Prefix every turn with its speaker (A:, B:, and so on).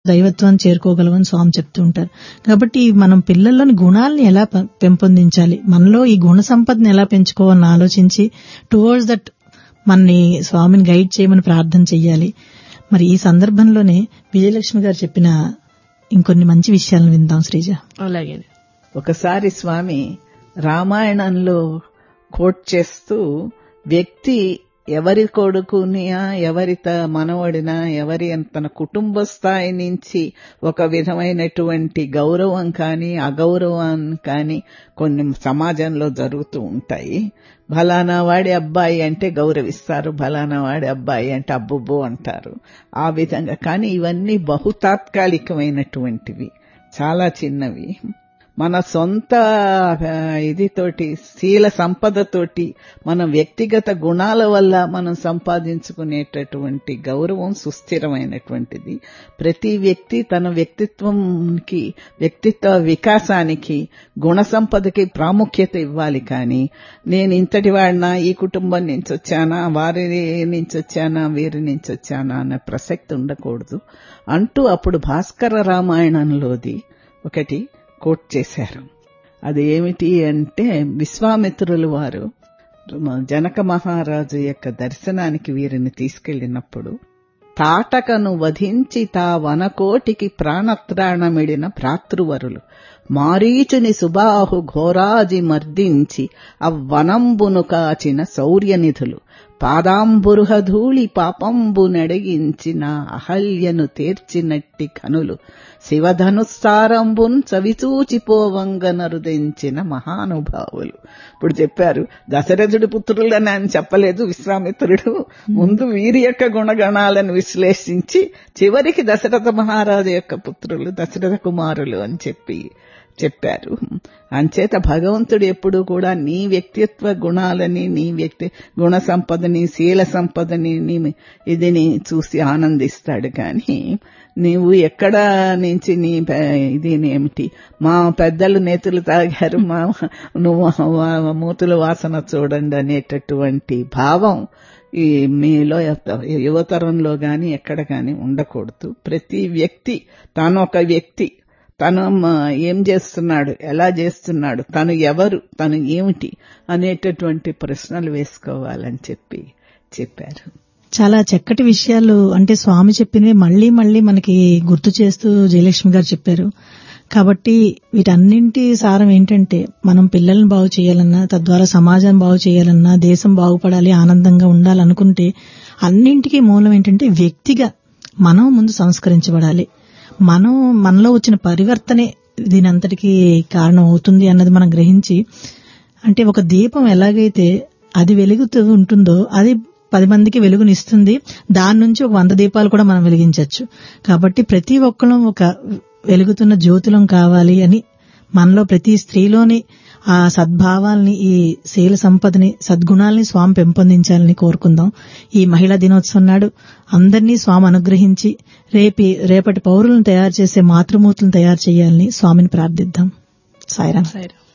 A: దైవత్వాన్ని చేరుకోగలమని స్వామి చెప్తూ ఉంటారు కాబట్టి మనం పిల్లల్లోని గుణాలని ఎలా పె- పెంపొందించాలి మనలో ఈ గుణ సంపదని ఎలా పెంచుకోవాలని ఆలోచించి టువర్డ్స్ దట్ మనని స్వామిని గైడ్ చేయమని ప్రార్థన చెయ్యాలి మరి ఈ సందర్భంలోనే విజయలక్ష్మి గారు చెప్పిన ఇంకొన్ని మంచి విషయాలను విందాం శ్రీజ
B: అలాగే
C: ఒకసారి స్వామి రామాయణంలో కోట్ చేస్తూ వ్యక్తి ఎవరి కొడుకునియా ఎవరి త- మనవడినా ఎవరి తన కుటుంబ స్థాయి నుంచి ఒక విధమైనటువంటి గౌరవం కానీ అగౌరవం కానీ కొన్ని సమాజంలో జరుగుతూ ఉంటాయి ఫలానా వాడి అబ్బాయి అంటే గౌరవిస్తారు ఫలానా వాడి అబ్బాయి అంటే అబ్బుబ్బు అంటారు ఆ విధంగా కానీ ఇవన్నీ బహుతాత్కాలికమైనటువంటివి చాలా చిన్నవి మన సొంత ఆ, ఇదితోటి శీల సంపదతోటి మన వ్యక్తిగత గుణాల వల్ల మనం సంపాదించుకునేటటువంటి గౌరవం సుస్థిరమైనటువంటిది ప్రతి వ్యక్తి తన వ్యక్తిత్వంకి వ్యక్తిత్వ వికాసానికి గుణ సంపదకి ప్రాముఖ్యత ఇవ్వాలి కానీ నేను ఇంతటి వాడినా ఈ కుటుంబం నుంచి వచ్చానా వారి నుంచి వచ్చానా వీరి నుంచి వచ్చానా అనే ప్రసక్తి ఉండకూడదు అంటూ అప్పుడు భాస్కర రామాయణంలోది ఒకటి కోట్ చేశారు అది ఏమిటి అంటే విశ్వామిత్రులు వారు జనక మహారాజు యొక్క దర్శనానికి వీరిని తీసుకెళ్లినప్పుడు తాటకను వధించి తా వనకోటికి ప్రాణత్రాణమిడిన భ్రాతృవరులు మారీచుని సుబాహు ఘోరాజి మర్దించి అవ్వనంబును కాచిన శౌర్యనిధులు పాదాంబురుహధూళి పాపంబు నెడగించిన అహల్యను తీర్చినట్టి కనులు శివధనుస్సారంబున్ చవిచూచిపోవంగ నరుదించిన మహానుభావులు ఇప్పుడు చెప్పారు దశరథుడి పుత్రులని ఆయన చెప్పలేదు విశ్వామిత్రుడు ముందు వీరి యొక్క గుణగణాలను విశ్లేషించి చివరికి దశరథ మహారాజు యొక్క పుత్రులు దశరథ కుమారులు అని చెప్పి చెప్పారు అంచేత భగవంతుడు ఎప్పుడు కూడా నీ వ్యక్తిత్వ గుణాలని నీ వ్యక్తి గుణ సంపదని శీల సంపదని నీ ఇదిని చూసి ఆనందిస్తాడు కానీ నీవు ఎక్కడ నుంచి నీ ప- ఇది ఏమిటి మా పెద్దలు నేతులు తాగారు మా నువ్వు వా- మూతుల వాసన చూడండి అనేటటువంటి భావం ఈ మీలో యువతరంలో గాని ఎక్కడ గాని ఉండకూడదు ప్రతి వ్యక్తి తాను ఒక వ్యక్తి తను మ- ఏం చేస్తున్నాడు ఎలా చేస్తున్నాడు తను ఎవరు తను ఏమిటి అనేటటువంటి ప్రశ్నలు వేసుకోవాలని చెప్పి చెప్పారు
A: చాలా చక్కటి విషయాలు అంటే స్వామి చెప్పినవి మళ్ళీ మళ్ళీ మనకి గుర్తు చేస్తూ జయలక్ష్మి గారు చెప్పారు కాబట్టి వీటన్నింటి సారం ఏంటంటే మనం పిల్లల్ని బాగు చేయాలన్నా తద్వారా సమాజం బాగు చేయాలన్నా దేశం బాగుపడాలి ఆనందంగా ఉండాలనుకుంటే అన్నింటికీ మూలం ఏంటంటే వ్యక్తిగా మనం ముందు సంస్కరించబడాలి మనం మనలో వచ్చిన పరివర్తనే దీనంతటికీ కారణం అవుతుంది అన్నది మనం గ్రహించి అంటే ఒక దీపం ఎలాగైతే అది వెలుగుతూ ఉంటుందో అది పది మందికి వెలుగునిస్తుంది దాని నుంచి ఒక వంద దీపాలు కూడా మనం వెలిగించవచ్చు కాబట్టి ప్రతి ఒక్కరం ఒక వెలుగుతున్న జ్యోతులం కావాలి అని మనలో ప్రతి స్త్రీలోని ఆ సద్భావాల్ని ఈ శీల సంపదని సద్గుణాల్ని స్వామి పెంపొందించాలని కోరుకుందాం ఈ మహిళా దినోత్సవం నాడు అందరినీ స్వామి అనుగ్రహించి రేపి రేపటి పౌరులను తయారు చేసే మాతృమూర్తులను తయారు చేయాలని స్వామిని ప్రార్థిద్దాం సాయిరాం
B: సరే